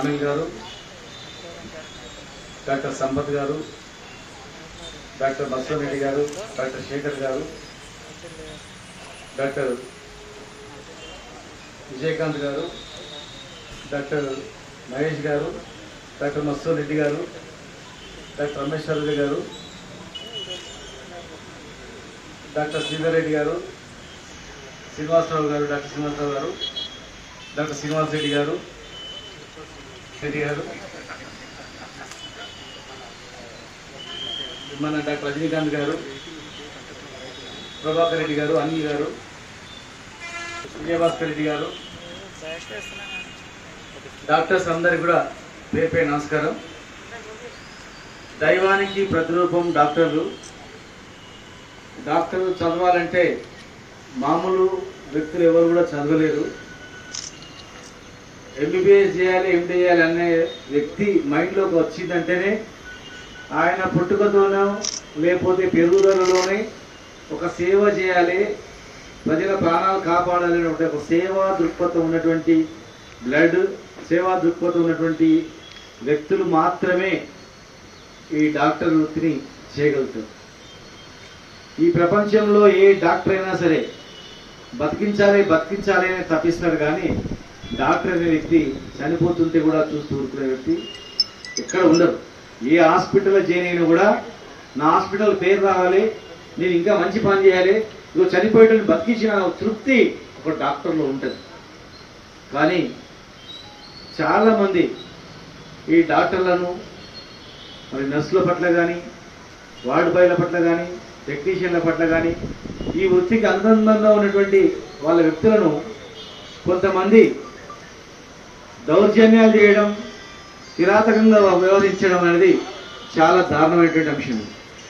అనిల్ గారు డాక్టర్ సంపత్ గారు డాక్టర్ మత్స్యం రెడ్డి గారు డాక్టర్ శేఖర్ గారు డాక్టర్ విజయకాంత్ గారు డాక్టర్ మహేష్ గారు డాక్టర్ మత్స్యం రెడ్డి గారు డాక్టర్ రమేష్ రెడ్డి గారు డాక్టర్ శ్రీధర్ రెడ్డి గారు శ్రీనివాసరావు గారు డాక్టర్ శ్రీనివాసరావు గారు డాక్టర్ శ్రీనివాస్ రెడ్డి గారు రెడ్డి గారు మన డాక్టర్ రజనీకాంత్ గారు ప్రభాకర్ రెడ్డి గారు అనిల్ గారు విజయభాస్కర్ రెడ్డి గారు డాక్టర్స్ అందరికి కూడా పేరు పేరు నమస్కారం దైవానికి ప్రతిరూపం డాక్టర్లు డాక్టర్లు చదవాలంటే మామూలు వ్యక్తులు ఎవరు కూడా చదవలేరు ఎంబీబీఎస్ చేయాలి ఎండి చేయాలి అనే వ్యక్తి మైండ్లోకి వచ్చిందంటేనే ఆయన పుట్టుకతోనో లేకపోతే పెరుగుదలలోనే ఒక సేవ చేయాలి ప్రజల ప్రాణాలు కాపాడాలి అనే ఒక సేవా దృక్పథం ఉన్నటువంటి బ్లడ్ సేవా దృక్పథం ఉన్నటువంటి వ్యక్తులు మాత్రమే ఈ డాక్టర్ వృత్తిని చేయగలుగుతారు ఈ ప్రపంచంలో ఏ డాక్టర్ అయినా సరే బతికించాలి బతికించాలి అని తప్పిస్తాడు కానీ డాక్టర్ అనే వ్యక్తి చనిపోతుంటే కూడా చూస్తూ ఊరుకునే వ్యక్తి ఎక్కడ ఉండరు ఏ హాస్పిటల్లో జాయిన్ అయినా కూడా నా హాస్పిటల్ పేరు రావాలి నేను ఇంకా మంచి పని చేయాలి ఇదిగో చనిపోయేటని బతికించిన తృప్తి ఒక డాక్టర్లో ఉంటుంది కానీ చాలామంది ఈ డాక్టర్లను మరి నర్సుల పట్ల కానీ వార్డు బాయ్ల పట్ల కానీ టెక్నీషియన్ల పట్ల కానీ ఈ వృత్తికి అనుబంధంగా ఉన్నటువంటి వాళ్ళ వ్యక్తులను కొంతమంది దౌర్జన్యాలు చేయడం కిరాతకంగా వ్యవహరించడం అనేది చాలా దారుణమైనటువంటి అంశం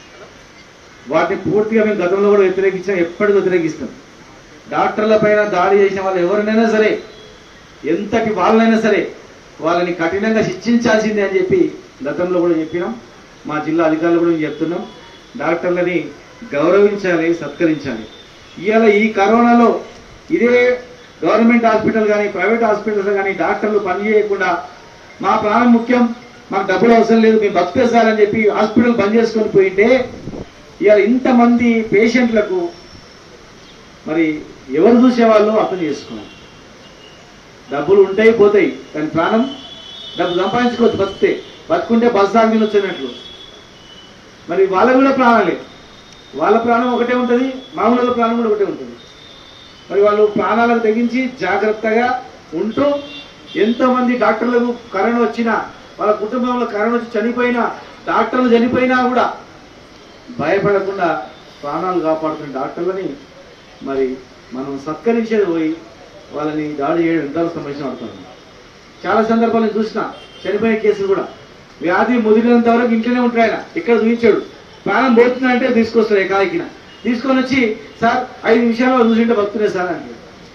వాటిని పూర్తిగా మేము గతంలో కూడా వ్యతిరేకించాం ఎప్పటికీ వ్యతిరేకిస్తాం డాక్టర్ల పైన దాడి చేసిన వాళ్ళు ఎవరినైనా సరే ఎంతటి వాళ్ళనైనా సరే వాళ్ళని కఠినంగా శిక్షించాల్సిందే అని చెప్పి గతంలో కూడా చెప్పినాం మా జిల్లా అధికారులు కూడా మేము చెప్తున్నాం డాక్టర్లని గౌరవించాలి సత్కరించాలి ఇవాళ ఈ కరోనాలో ఇదే గవర్నమెంట్ హాస్పిటల్ కానీ ప్రైవేట్ హాస్పిటల్స్ కానీ డాక్టర్లు పని చేయకుండా మా ప్రాణం ముఖ్యం మాకు డబ్బులు అవసరం లేదు మేము బతికేసారని చెప్పి హాస్పిటల్ బంద్ చేసుకొని పోయింటే ఇవాళ ఇంతమంది పేషెంట్లకు మరి ఎవరు చూసేవాళ్ళు అర్థం చేసుకోవాలి డబ్బులు ఉంటాయి పోతాయి కానీ ప్రాణం డబ్బు సంపాదించుకోవచ్చు బతికితే బతుకుంటే బస్ దాకా తినొచ్చినట్లు మరి వాళ్ళకు కూడా ప్రాణాలే వాళ్ళ ప్రాణం ఒకటే ఉంటుంది మామూలు వాళ్ళ ప్రాణం కూడా ఒకటే ఉంటుంది మరి వాళ్ళు ప్రాణాలకు తెగించి జాగ్రత్తగా ఉంటూ ఎంతో మంది డాక్టర్లకు కరోనా వచ్చినా వాళ్ళ కుటుంబంలో కరోనా వచ్చి చనిపోయినా డాక్టర్లు చనిపోయినా కూడా భయపడకుండా ప్రాణాలు కాపాడుతున్న డాక్టర్లని మరి మనం సత్కరించేది పోయి వాళ్ళని దాడి చేయడం ఎంతవరకు సంబంధించిన అవుతుంది చాలా సందర్భాలు నేను చూసిన చనిపోయిన కేసులు కూడా వ్యాధి ముదిరినంత వరకు ఇంట్లోనే ఉంటాడు ఆయన ఇక్కడ చూపించాడు ప్రాణం పోతుందంటే తీసుకొస్తాడు ఎకాయికిన తీసుకొని వచ్చి సార్ ఐదు నిమిషాల్లో చూసింటే బతుకునే సార్ అంటే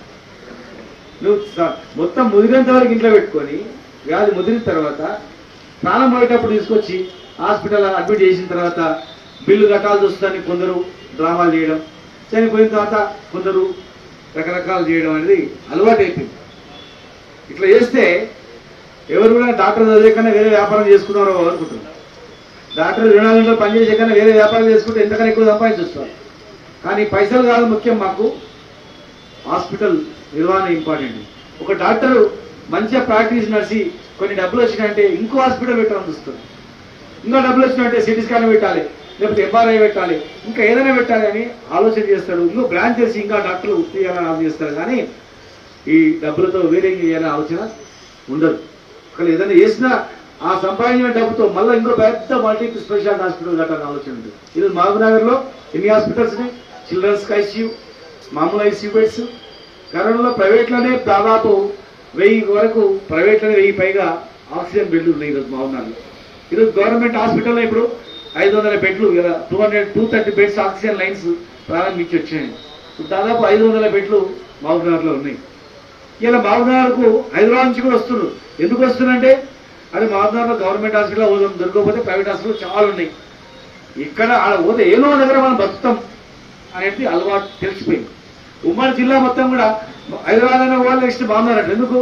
నువ్వు స- మొత్తం ముదిరినంత వరకు ఇంట్లో పెట్టుకొని వ్యాధి ముదిరిన తర్వాత ప్రాణం పోయేటప్పుడు తీసుకొచ్చి హాస్పిటల్ అడ్మిట్ చేసిన తర్వాత బిల్లు కట్టాల్సి వస్తుందని కొందరు డ్రామాలు చేయడం చనిపోయిన తర్వాత కొందరు రకరకాలు చేయడం అనేది అలవాటు అయిపోయింది ఇట్లా చేస్తే ఎవరు కూడా డాక్టర్ చదివే కన్నా వేరే వ్యాపారం చేసుకున్నారో అనుకుంటున్నారు డాక్టర్ ఇరవై నాలుగు గంటలు పనిచేసే కన్నా వేరే వ్యాపారం చేసుకుంటే ఎంతకన్నా ఎక్కువ సంపాదించొస్తారు కానీ పైసలు కాదు ముఖ్యం మాకు హాస్పిటల్ నిర్వహణ ఇంపార్టెంట్ ఒక డాక్టర్ మంచిగా ప్రాక్టీస్ నడిచి కొన్ని డబ్బులు వచ్చినాయంటే ఇంకో హాస్పిటల్ పెట్టాలని చూస్తారు ఇంకా డబ్బులు వచ్చినాయంటే సిటీ స్కాన్ పెట్టాలి లేకపోతే ఎంఆర్ఐ పెట్టాలి ఇంకా ఏదైనా పెట్టాలి అని ఆలోచన చేస్తాడు ఇంకో బ్రాంచ్ చేసి ఇంకా డాక్టర్లు తీయాలని ఆలోచన చేస్తారు కానీ ఈ డబ్బులతో వేరే చేయాలనే ఆలోచన ఉండదు ఒకవేళ ఏదైనా చేసినా ఆ సంపాదించిన డబ్బుతో మళ్ళీ ఇంకో పెద్ద మల్టీ స్పెషాలిటీ హాస్పిటల్ కట్టాలని ఆలోచన ఉంటుంది ఇది మహబూబ్నగర్ లో ఎన్ని హాస్పిటల్స్ ఉన్నాయి చిల్డ్రన్స్ ఐసీయూ మామూలు ఐసీయూ బెడ్స్ కరోనాలో ప్రైవేట్లోనే దాదాపు వెయ్యి వరకు ప్రైవేట్లోనే వెయ్యి పైగా ఆక్సిజన్ బెడ్లు ఉన్నాయి ఈరోజు మహబూబ్నగర్లో ఈరోజు గవర్నమెంట్ హాస్పిటల్లో ఇప్పుడు ఐదు వందల బెడ్లు two hundred two thirty beds oxygen lines ప్రారంభించి వచ్చాయి ఇప్పుడు దాదాపు ఐదు వందల బెడ్లు మహబూబ్నగర్లో ఉన్నాయి ఇలా మహబూబ్నగర్కు హైదరాబాద్ నుంచి కూడా వస్తున్నారు ఎందుకు వస్తున్నారంటే అది మహబూబ్నగర్లో గవర్నమెంట్ హాస్పిటల్ పోదాం దొరకకపోతే ప్రైవేట్ హాస్పిటల్ చాలా ఉన్నాయి ఇక్కడ ఆడ పోతే ఏదో ఒక దగ్గర మనం బతుకుతాం అనేది అలవాటు తెలిసిపోయింది ఉమ్మడి జిల్లా మొత్తం కూడా హైదరాబాద్ అనే వాళ్ళు నెక్స్ట్ బాగున్నారంట ఎందుకు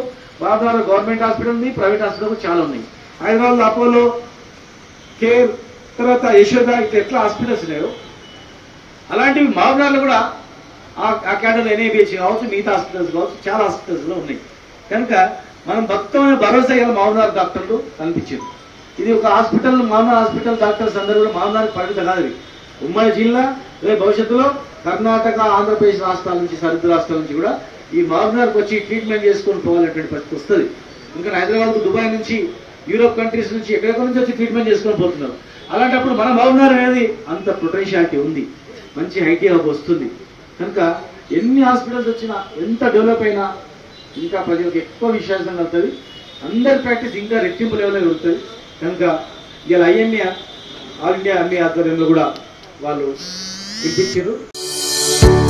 బాధార గవర్నమెంట్ హాస్పిటల్ ఉంది ప్రైవేట్ హాస్పిటల్ కూడా చాలా ఉన్నాయి హైదరాబాద్ అపోలో కేర్ తర్వాత యశోద ఇట్లా ఎట్లా హాస్పిటల్స్ లేవు అలాంటివి మామూలు కూడా ఆ ఆ క్యాడర్ ఎన్ఏబిహెచ్ కావచ్చు మిగతా హాస్పిటల్స్ కావచ్చు చాలా హాస్పిటల్స్ లో ఉన్నాయి కనుక మనం భక్తమైన భరోసా గల మామూలు డాక్టర్లు కనిపించారు ఇది ఒక హాస్పిటల్ మామూలు హాస్పిటల్ డాక్టర్స్ అందరూ కూడా మామూలు పరిమిత కాదు ఇది ఉమ్మడి జిల్లా రేపు భవిష్యత్తులో కర్ణాటక ఆంధ్రప్రదేశ్ రాష్ట్రాల నుంచి సరిహద్దు రాష్ట్రాల నుంచి కూడా ఈ మామూలుకి వచ్చి ట్రీట్మెంట్ చేసుకొని పోవాలనేటువంటి పరిస్థితి వస్తుంది ఇంకా హైదరాబాద్ దుబాయ్ నుంచి యూరోప్ కంట్రీస్ నుంచి ఎక్కడెక్కడ నుంచి వచ్చి ట్రీట్మెంట్ చేసుకొని పోతున్నారు అలాంటప్పుడు మన బాగున్నారు అనేది అంత పొటెన్షియాలిటీ ఉంది మంచి ఐటీ హబ్ వస్తుంది కనుక ఎన్ని హాస్పిటల్స్ వచ్చినా ఎంత డెవలప్ అయినా ఇంకా ప్రజలకు ఎక్కువ విశ్వాసం కలుగుతుంది అందరి ప్రాక్టీస్ ఇంకా రెట్టింపు లెవెల్లో జరుగుతుంది కనుక ఇలా ఐఎంఏ ఆల్ ఇండియా ఎంఏ ఆధ్వర్యంలో కూడా వాళ్ళు పిలిపించారు